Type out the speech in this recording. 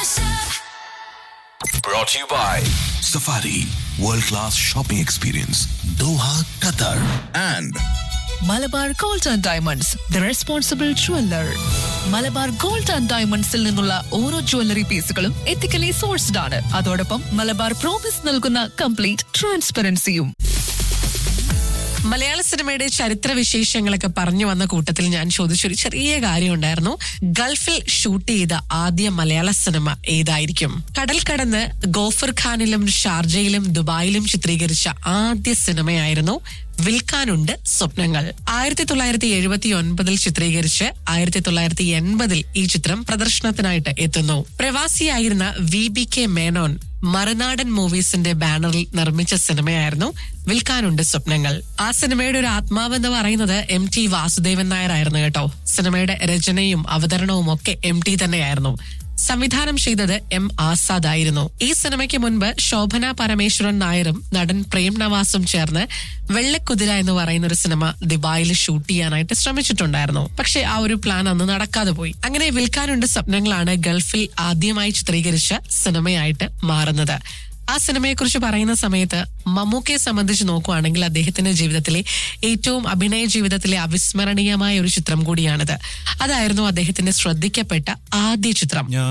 Brought to you by Safari World Class Shopping Experience Doha, Qatar and Malabar gold and diamonds the responsible jeweller Malabar gold and ഡയമണ്ട്സിൽ നിന്നുള്ള ഓരോ jewellery പീസുകളും ethically sourced ആണ് അതോടൊപ്പം Malabar promise നൽകുന്ന complete ട്രാൻസ്പെറൻസിയും മലയാള സിനിമയുടെ ചരിത്ര വിശേഷങ്ങളൊക്കെ പറഞ്ഞു വന്ന കൂട്ടത്തിൽ ഞാൻ ചോദിച്ചൊരു ചെറിയ കാര്യം ഉണ്ടായിരുന്നു ഗൾഫിൽ ഷൂട്ട് ചെയ്ത ആദ്യ മലയാള സിനിമ ഏതായിരിക്കും കടൽ കടന്ന് ഗോഫർ ഖാനിലും ഷാർജയിലും ദുബായിലും ചിത്രീകരിച്ച ആദ്യ സിനിമയായിരുന്നു വിൽക്കാനുണ്ട് സ്വപ്നങ്ങൾ ആയിരത്തി തൊള്ളായിരത്തി എഴുപത്തി ഒൻപതിൽ ചിത്രീകരിച്ച് ആയിരത്തി തൊള്ളായിരത്തി എൺപതിൽ ഈ ചിത്രം പ്രദർശനത്തിനായിട്ട് എത്തുന്നു പ്രവാസിയായിരുന്ന വി ബി കെ മേനോൻ മറുനാടൻ മൂവീസിന്റെ ബാനറിൽ നിർമ്മിച്ച സിനിമയായിരുന്നു വിൽക്കാനുണ്ട് സ്വപ്നങ്ങൾ ആ സിനിമയുടെ ഒരു ആത്മാവെന്ന് പറയുന്നത് എം ടി വാസുദേവൻ നായർ ആയിരുന്നു കേട്ടോ സിനിമയുടെ രചനയും അവതരണവും ഒക്കെ എം ടി തന്നെയായിരുന്നു സംവിധാനം ചെയ്തത് എം ആസാദ് ആയിരുന്നു ഈ സിനിമയ്ക്ക് മുൻപ് ശോഭന പരമേശ്വരൻ നായരും നടൻ പ്രേം നവാസും ചേർന്ന് വെള്ളക്കുതിര എന്ന് പറയുന്ന ഒരു സിനിമ ദുബായിൽ ഷൂട്ട് ചെയ്യാനായിട്ട് ശ്രമിച്ചിട്ടുണ്ടായിരുന്നു പക്ഷെ ആ ഒരു പ്ലാൻ അന്ന് നടക്കാതെ പോയി അങ്ങനെ വിൽക്കാനുണ്ട് സ്വപ്നങ്ങളാണ് ഗൾഫിൽ ആദ്യമായി ചിത്രീകരിച്ച സിനിമയായിട്ട് മാറുന്നത് ആ സിനിമയെക്കുറിച്ച് പറയുന്ന സമയത്ത് മമ്മൂക്കയെ സംബന്ധിച്ച് നോക്കുവാണെങ്കിൽ അദ്ദേഹത്തിന്റെ ജീവിതത്തിലെ ഏറ്റവും അഭിനയ ജീവിതത്തിലെ അവിസ്മരണീയമായ ഒരു ചിത്രം കൂടിയാണിത് അതായിരുന്നു അദ്ദേഹത്തിന്റെ ശ്രദ്ധിക്കപ്പെട്ട ആദ്യ ചിത്രം